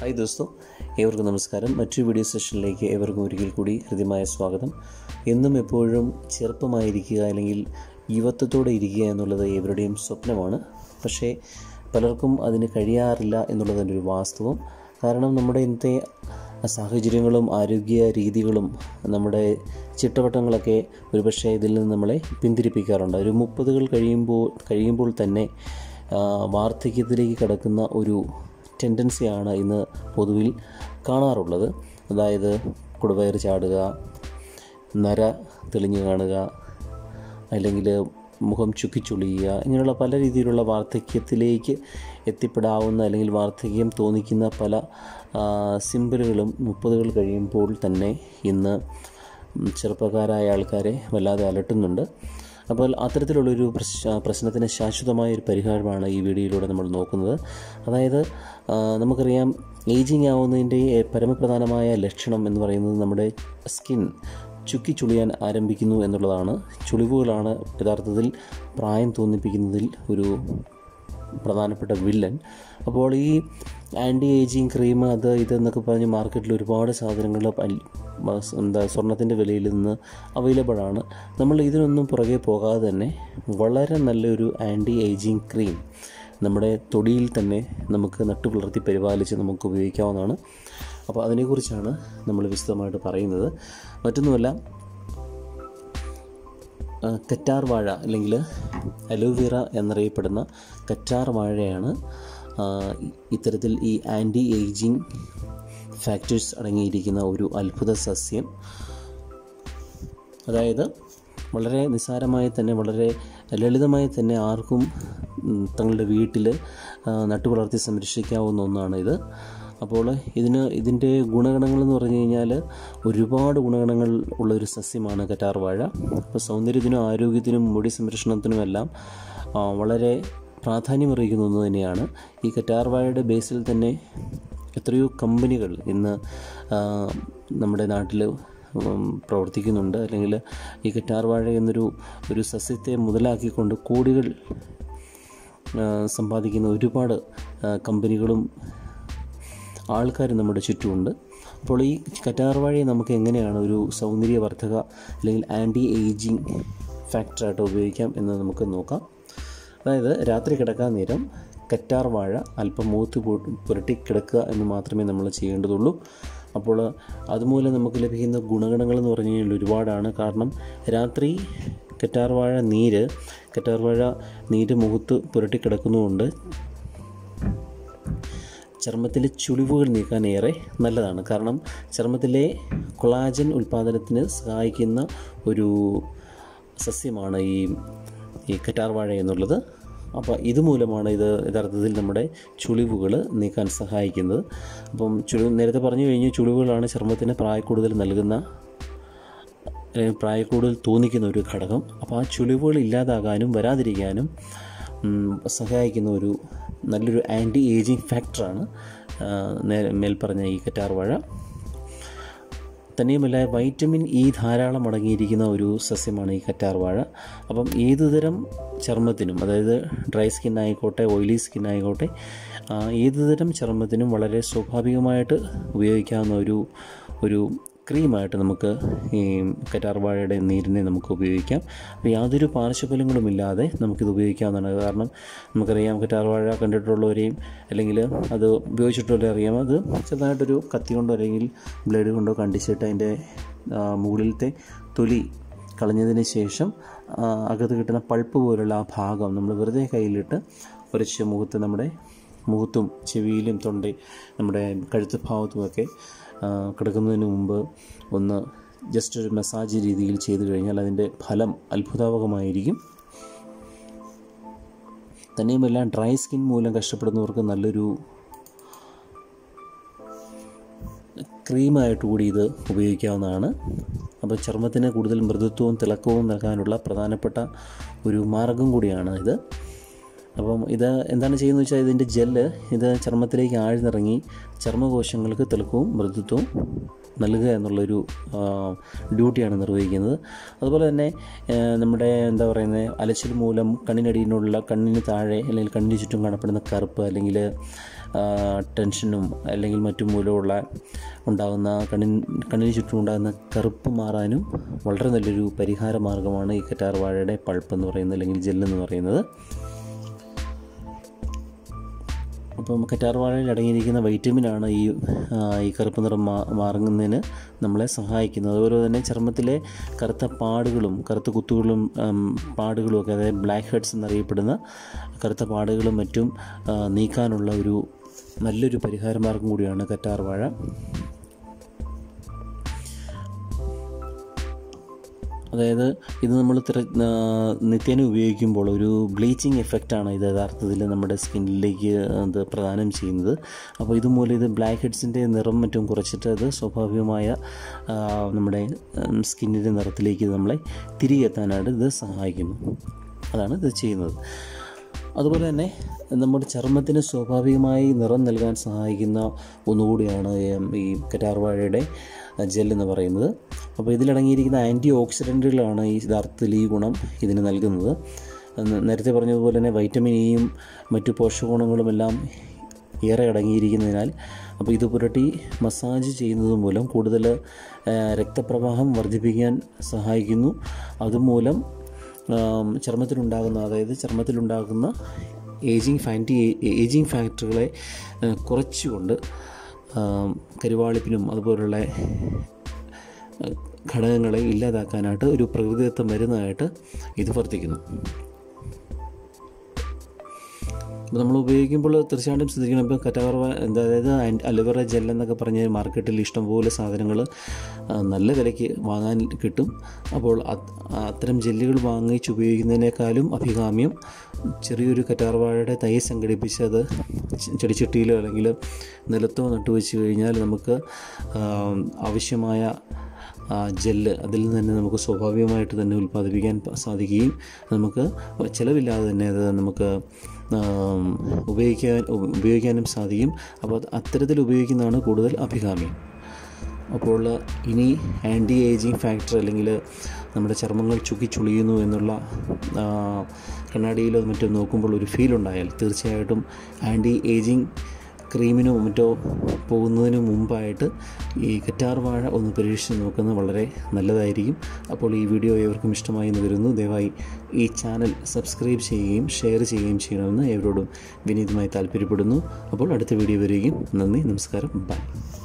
hi ദോസ്തോ ഏവർക്കും നമസ്കാരം മറ്റൊരു വീഡിയോ സെഷനിലേക്ക് ഏവർക്കും ഒരിക്കൽ കൂടി ഹൃദ്യമായ സ്വാഗതം എന്നും എപ്പോഴും ചെറുപ്പമായിരിക്കുക അല്ലെങ്കിൽ യുവത്വത്തോടെ ഇരിക്കുക എന്നുള്ളത് ഏവരുടെയും സ്വപ്നമാണ് പക്ഷേ പലർക്കും അതിന് കഴിയാറില്ല എന്നുള്ളതിൻ്റെ ഒരു വാസ്തവം കാരണം നമ്മുടെ ഇന്നത്തെ സാഹചര്യങ്ങളും ആരോഗ്യ രീതികളും നമ്മുടെ ചിട്ടവട്ടങ്ങളൊക്കെ ഒരുപക്ഷെ ഇതിൽ നിന്ന് നമ്മളെ പിന്തിരിപ്പിക്കാറുണ്ട് ഒരു മുപ്പതുകൾ കഴിയുമ്പോൾ കഴിയുമ്പോൾ തന്നെ ആ, വാർദ്ധക്യത്തിലേക്ക് കടക്കുന്ന ഒരു ടെൻഡൻസിയാണ് ഇന്ന് പൊതുവിൽ കാണാറുള്ളത് അതായത് കുടവയർ ചാടുക നര തെളിഞ്ഞു കാണുക അല്ലെങ്കിൽ മുഖം ചുക്കിച്ചുളിയുക ഇങ്ങനെയുള്ള പല രീതിയിലുള്ള വാർദ്ധക്യത്തിലേക്ക് എത്തിപ്പെടാവുന്ന അല്ലെങ്കിൽ വാർദ്ധക്യം തോന്നിക്കുന്ന പല ആ, സിമ്പലുകളും മുപ്പതുകൾ കഴിയുമ്പോൾ തന്നെ ഇന്ന് ചെറുപ്പക്കാരായ ആൾക്കാരെ വല്ലാതെ അലട്ടുന്നുണ്ട് അപ്പോൾ അത്തരത്തിലുള്ളൊരു പ്രശ് പ്രശ്നത്തിന് ശാശ്വതമായ ഒരു പരിഹാരമാണ് ഈ വീഡിയോയിലൂടെ നമ്മൾ നോക്കുന്നത് അതായത് ആ, നമുക്കറിയാം ഏജിങ് ആവുന്നതിൻ്റെ പരമപ്രധാനമായ ലക്ഷണം എന്ന് പറയുന്നത് നമ്മുടെ സ്കിൻ ചുക്കി ചുളിയാൻ ആരംഭിക്കുന്നു എന്നുള്ളതാണ് ചുളിവുകളാണ് യഥാർത്ഥത്തിൽ പ്രായം തോന്നിപ്പിക്കുന്നതിൽ ഒരു പ്രധാനപ്പെട്ട വില്ലൻ അപ്പോൾ ഈ ആൻറ്റി ഏജിങ് ക്രീം അത് ഇതെന്നൊക്കെ പറഞ്ഞ് മാർക്കറ്റിൽ ഒരുപാട് സാധനങ്ങൾ അൽ- മ- എന്താ സ്വർണത്തിൻ്റെ വിലയിൽ നിന്ന് അവൈലബിൾ ആണ് നമ്മൾ ഇതിനൊന്നും പുറകെ പോകാതെ തന്നെ വളരെ നല്ലൊരു ആൻറ്റി ഏജിങ് ക്രീം നമ്മുടെ തൊടിയിൽ തന്നെ നമുക്ക് നട്ടുപുലർത്തി പരിപാലിച്ച് നമുക്ക് ഉപയോഗിക്കാവുന്നതാണ് അപ്പോൾ അതിനെക്കുറിച്ചാണ് നമ്മൾ വിശദമായിട്ട് പറയുന്നത് മറ്റൊന്നുമല്ല ആ, കറ്റാർ വാഴ അല്ലെങ്കിൽ അലോവേറ എന്നറിയപ്പെടുന്ന കറ്റാർ വാഴയാണ് ആ, ഇ- ഇത്തരത്തിൽ ഈ ആൻറ്റി ഏജിങ് ഫാക്ടേഴ്സ് അടങ്ങിയിരിക്കുന്ന ഒരു അത്ഭുത സസ്യം അതായത് വളരെ നിസ്സാരമായി തന്നെ വളരെ ലളിതമായി തന്നെ ആർക്കും ഉം, തങ്ങളുടെ വീട്ടിൽ നട്ടുവളർത്തി സംരക്ഷിക്കാവുന്ന ഒന്നാണ് ഇത് അപ്പോൾ ഇതിന് ഇതിൻ്റെ ഗുണഗണങ്ങൾ എന്ന് പറഞ്ഞു കഴിഞ്ഞാൽ ഒരുപാട് ഗുണഗണങ്ങൾ ഉള്ള ഒരു സസ്യമാണ് കറ്റാർ വാഴ അപ്പോൾ സൗന്ദര്യത്തിനും ആരോഗ്യത്തിനും മുടി സംരക്ഷണത്തിനുമെല്ലാം ആ, വളരെ പ്രാധാന്യമറിയിക്കുന്ന ഒന്ന് തന്നെയാണ് ഈ കറ്റാർ വാഴയുടെ ബേസിൽ തന്നെ എത്രയോ കമ്പനികൾ ഇന്ന് ആ, നമ്മുടെ നാട്ടിൽ ഉം, പ്രവർത്തിക്കുന്നുണ്ട് അല്ലെങ്കിൽ ഈ കറ്റാർ വാഴ എന്നൊരു ഒരു സസ്യത്തെ മുതലാക്കിക്കൊണ്ട് കോടികൾ ആ, സമ്പാദിക്കുന്ന ഒരുപാട് ആ, കമ്പനികളും ആൾക്കാരും നമ്മുടെ ചുറ്റുമുണ്ട് അപ്പോൾ ഈ കറ്റാർവാഴയെ നമുക്ക് എങ്ങനെയാണ് ഒരു സൗന്ദര്യവർദ്ധക അല്ലെങ്കിൽ ആൻറ്റി ഏജിങ് ഫാക്ടറായിട്ട് ഉപയോഗിക്കാം എന്ന് നമുക്ക് നോക്കാം അതായത് രാത്രി കിടക്കാൻ നേരം കറ്റാർ വാഴ അല്പം മൂത്ത് പു- പുരട്ടി കിടക്കുക എന്ന് മാത്രമേ നമ്മൾ ചെയ്യേണ്ടതുള്ളൂ അപ്പോൾ അതുമൂലം നമുക്ക് ലഭിക്കുന്ന ഗുണഗണങ്ങൾ എന്ന് പറഞ്ഞു കഴിഞ്ഞാൽ ഒരുപാടാണ് കാരണം രാത്രി കറ്റാർ വാഴ നീര് കറ്റാർ വാഴ നീര് മുഖത്ത് പുരട്ടി കിടക്കുന്നതുകൊണ്ട് ചർമ്മത്തിലെ ചുളിവുകൾ നീക്കാൻ ഏറെ നല്ലതാണ് കാരണം ചർമ്മത്തിലെ കൊളാജൻ ഉൽപ്പാദനത്തിന് സഹായിക്കുന്ന ഒരു സസ്യമാണ് ഈ ഈ കറ്റാർ വാഴ എന്നുള്ളത് അപ്പോൾ ഇതുമൂലമാണ് ഇത് യഥാർത്ഥത്തിൽ നമ്മുടെ ചുളിവുകൾ നീക്കാൻ സഹായിക്കുന്നത് അപ്പം ചുളി നേരത്തെ പറഞ്ഞു കഴിഞ്ഞു ചുളിവുകളാണ് ചർമ്മത്തിന് പ്രായക്കൂടുതൽ നൽകുന്ന അല്ലെങ്കിൽ പ്രായക്കൂടുതൽ തോന്നിക്കുന്ന ഒരു ഘടകം അപ്പോൾ ആ ചുളിവുകൾ ഇല്ലാതാകാനും വരാതിരിക്കാനും ഉം, സഹായിക്കുന്ന ഒരു നല്ലൊരു ആൻറ്റി ഏജിങ് ഫാക്ടറാണ് ആ, നേ- മേൽപ്പറഞ്ഞ ഈ കറ്റാർ വാഴ തന്നെയുമല്ല വൈറ്റമിൻ ഇ ധാരാളം അടങ്ങിയിരിക്കുന്ന ഒരു സസ്യമാണ് ഈ കറ്റാർ വാഴ അപ്പം ഏതുതരം ചർമ്മത്തിനും അതായത് ഡ്രൈ സ്കിൻ ആയിക്കോട്ടെ ഓയിലി സ്കിൻ ആയിക്കോട്ടെ ആ, ഏതുതരം ചർമ്മത്തിനും വളരെ സ്വാഭാവികമായിട്ട് ഉപയോഗിക്കാവുന്ന ഒരു ഒരു ക്രീമായിട്ട് നമുക്ക് ഈ കറ്റാർ വാഴയുടെ നീരിനെ നമുക്ക് ഉപയോഗിക്കാം അപ്പോൾ യാതൊരു പാർശ്വഫലങ്ങളുമില്ലാതെ നമുക്കിത് ഉപയോഗിക്കാവുന്നതാണ് കാരണം നമുക്കറിയാം കറ്റാർ വാഴ കണ്ടിട്ടുള്ളവരെയും അല്ലെങ്കിൽ അത് ഉപയോഗിച്ചിട്ടുള്ളവരെ അറിയാം അത് ചെറുതായിട്ടൊരു കത്തി കൊണ്ടോ അല്ലെങ്കിൽ ബ്ലേഡ് കൊണ്ടോ കണ്ടിച്ചിട്ട് അതിൻ്റെ ആ, മുകളിലത്തെ തൊലി കളഞ്ഞതിന് ശേഷം ആ, അകത്ത് കിട്ടുന്ന പൾപ്പ് പോലുള്ള ആ ഭാഗം നമ്മൾ വെറുതെ കയ്യിലിട്ട് ഉരച്ച് മുഖത്ത് നമ്മുടെ മുഖത്തും ചെവിയിലും തൊണ്ട നമ്മുടെ കഴുത്ത് ഭാഗത്തുമൊക്കെ ആ, കിടക്കുന്നതിന് മുമ്പ് ഒന്ന് ജസ്റ്റ് ഒരു മസാജ് രീതിയിൽ ചെയ്തു കഴിഞ്ഞാൽ അതിൻ്റെ ഫലം അത്ഭുതാവകമായിരിക്കും തന്നെയുമല്ല ഡ്രൈ സ്കിൻ മൂലം കഷ്ടപ്പെടുന്നവർക്ക് നല്ലൊരു ക്രീമായിട്ട് കൂടി ഇത് ഉപയോഗിക്കാവുന്നതാണ് അപ്പോൾ ചർമ്മത്തിന് കൂടുതൽ മൃദുത്വവും തിളക്കവും നൽകാനുള്ള പ്രധാനപ്പെട്ട ഒരു മാർഗം കൂടിയാണ് ഇത് അപ്പം ഇത് എന്താണ് ചെയ്യുന്നത് വെച്ചാൽ ഇതിൻ്റെ ജെല്ല് ഇത് ചർമ്മത്തിലേക്ക് ആഴ്ന്നിറങ്ങി ചർമ്മകോശങ്ങൾക്ക് തിളക്കവും മൃദുത്വവും നൽകുക എന്നുള്ളൊരു ആ, ഡ്യൂട്ടിയാണ് നിർവഹിക്കുന്നത് അതുപോലെ തന്നെ ആ, നമ്മുടെ എന്താ പറയുന്നത് അലച്ചിൽ മൂലം കണ്ണിനടിയിലുള്ള കണ്ണിന് താഴെ അല്ലെങ്കിൽ കണ്ണിന് ചുറ്റും കാണപ്പെടുന്ന കറുപ്പ് അല്ലെങ്കിൽ ആ, ടെൻഷനും അല്ലെങ്കിൽ മറ്റും മൂലമുള്ള ഉണ്ടാകുന്ന കണ്ണിന് കണ്ണിന് ചുറ്റും ഉണ്ടാകുന്ന കറുപ്പ് മാറാനും വളരെ നല്ലൊരു പരിഹാര മാർഗ്ഗമാണ് ഈ കറ്റാർ വാഴയുടെ പൾപ്പ് എന്ന് പറയുന്നത് അല്ലെങ്കിൽ ജെല്ലെന്ന് പറയുന്നത് അപ്പം കറ്റാർ വാഴയിൽ അടങ്ങിയിരിക്കുന്ന വൈറ്റമിനാണ് ഈ ആ, ഈ കറുപ്പ് നിറം മാ മാറുന്നതിന് നമ്മളെ സഹായിക്കുന്നത് അതുപോലെ തന്നെ ചർമ്മത്തിലെ കറുത്ത പാടുകളും കറുത്ത കുത്തുകളും ഉം, പാടുകളും ഒക്കെ അതായത് ബ്ലാക്ക് ഹെഡ്സ് എന്നറിയപ്പെടുന്ന കറുത്ത പാടുകളും മറ്റും ആ, നീക്കാനുള്ള ഒരു നല്ലൊരു പരിഹാര മാർഗം കൂടിയാണ് കറ്റാർ വാഴ അതായത് ഇത് നമ്മൾ തിര ആ, നിത്യേന ഉപയോഗിക്കുമ്പോൾ ഒരു ബ്ലീച്ചിങ് എഫക്റ്റാണ് ഇത് യഥാർത്ഥത്തിൽ നമ്മുടെ സ്കിന്നിലേക്ക് അത് പ്രദാനം ചെയ്യുന്നത് അപ്പോൾ ഇതുമൂലം ഇത് ബ്ലാക്ക് ഹെഡ്സിൻ്റെ നിറം മറ്റും കുറച്ചിട്ട് അത് സ്വാഭാവികമായ ആ, നമ്മുടെ സ്കിന്നിൻ്റെ നിറത്തിലേക്ക് നമ്മളെ തിരികെ എത്താനായിട്ട് ഇത് സഹായിക്കുന്നു അതാണ് ഇത് ചെയ്യുന്നത് അതുപോലെ തന്നെ നമ്മുടെ ചർമ്മത്തിന് സ്വാഭാവികമായി നിറം നൽകാൻ സഹായിക്കുന്ന ഒന്നുകൂടിയാണ് ഈ കറ്റാർവാഴയുടെ ജെൽ എന്ന് പറയുന്നത് അപ്പോൾ ഇതിലടങ്ങിയിരിക്കുന്ന ആൻറ്റി ഓക്സിഡൻറ്റുകളാണ് ഈ യഥാർത്ഥത്തിൽ ഈ ഗുണം ഇതിന് നൽകുന്നത് എന്ന് നേരത്തെ പറഞ്ഞതുപോലെ തന്നെ വൈറ്റമിൻ ഇയും മറ്റു പോഷകഗുണങ്ങളും എല്ലാം ഏറെ അടങ്ങിയിരിക്കുന്നതിനാൽ അപ്പോൾ ഇത് പുരട്ടി മസാജ് ചെയ്യുന്നത് മൂലം കൂടുതൽ ആ, രക്തപ്രവാഹം വർദ്ധിപ്പിക്കാൻ സഹായിക്കുന്നു അതുമൂലം ആം, ചർമ്മത്തിലുണ്ടാകുന്ന അതായത് ചർമ്മത്തിലുണ്ടാകുന്ന ഏജിങ് ഫാൻറ്റി ഏജിങ് ഫാക്ടറുകളെ ആ, കുറച്ചുകൊണ്ട് ആം, കരുവാളിപ്പിനും അതുപോലുള്ള ആ, ഘടകങ്ങളെ ഇല്ലാതാക്കാനായിട്ട് ഒരു പ്രകൃതിദത്ത മരുന്നായിട്ട് ഇത് വർത്തിക്കുന്നു അപ്പോൾ നമ്മൾ ഉപയോഗിക്കുമ്പോൾ തീർച്ചയായിട്ടും ശ്രദ്ധിക്കണം ഇപ്പോൾ കറ്റാർവ എന്താ അതായത് അലോവേറ ജെൽ എന്നൊക്കെ പറഞ്ഞ് മാർക്കറ്റിൽ ഇഷ്ടംപോലെ സാധനങ്ങൾ നല്ല വിലയ്ക്ക് വാങ്ങാൻ കിട്ടും അപ്പോൾ അത് അത്തരം ജെല്ലുകൾ വാങ്ങിച്ച് ഉപയോഗിക്കുന്നതിനേക്കാളും അഭികാമ്യം ചെറിയൊരു കറ്റാർവാഴയുടെ തൈ സംഘടിപ്പിച്ച് അത് ചെ- ചെടിച്ചട്ടിയിലോ അല്ലെങ്കിൽ നിലത്തോ നട്ടുവെച്ച് കഴിഞ്ഞാൽ നമുക്ക് ആ, ആവശ്യമായ ആ ജെല്ല് അതിൽ നിന്ന് തന്നെ നമുക്ക് സ്വാഭാവികമായിട്ട് തന്നെ ഉൽപ്പാദിപ്പിക്കാൻ പ- സാധിക്കുകയും നമുക്ക് ചിലവില്ലാതെ തന്നെ അത് നമുക്ക് ആം, ഉപയോഗിക്കാൻ ഉപയോഗിക്കാനും സാധിക്കും അപ്പോൾ അത് അത്തരത്തിൽ ഉപയോഗിക്കുന്നതാണ് കൂടുതൽ അഭികാമ്യം അപ്പോൾ ഇനി ആൻറ്റി ഏജിങ് ഫാക്ടർ അല്ലെങ്കിൽ നമ്മുടെ ചർമ്മങ്ങൾ ചുക്കി ചുളിയുന്നു എന്നുള്ള ആ, കണ്ണാടിയിലോ മറ്റോ നോക്കുമ്പോൾ ഒരു ഫീൽ ഉണ്ടായാൽ തീർച്ചയായിട്ടും ആൻറ്റി ഏജിങ് ക്രീമിനോ മറ്റോ പോകുന്നതിന് മുമ്പായിട്ട് ഈ കറ്റാർ വാഴ ഒന്ന് പരീക്ഷിച്ച് നോക്കുന്നത് വളരെ നല്ലതായിരിക്കും അപ്പോൾ ഈ വീഡിയോ ഏവർക്കും ഇഷ്ടമായി എന്ന് കരുതുന്നു ദയവായി ഈ ചാനൽ സബ്സ്ക്രൈബ് ചെയ്യുകയും ഷെയർ ചെയ്യുകയും ചെയ്യണമെന്ന് ഏവരോടും വിനീതമായി താല്പര്യപ്പെടുന്നു അപ്പോൾ അടുത്ത വീഡിയോ വരികയും നന്ദി നമസ്കാരം ബൈ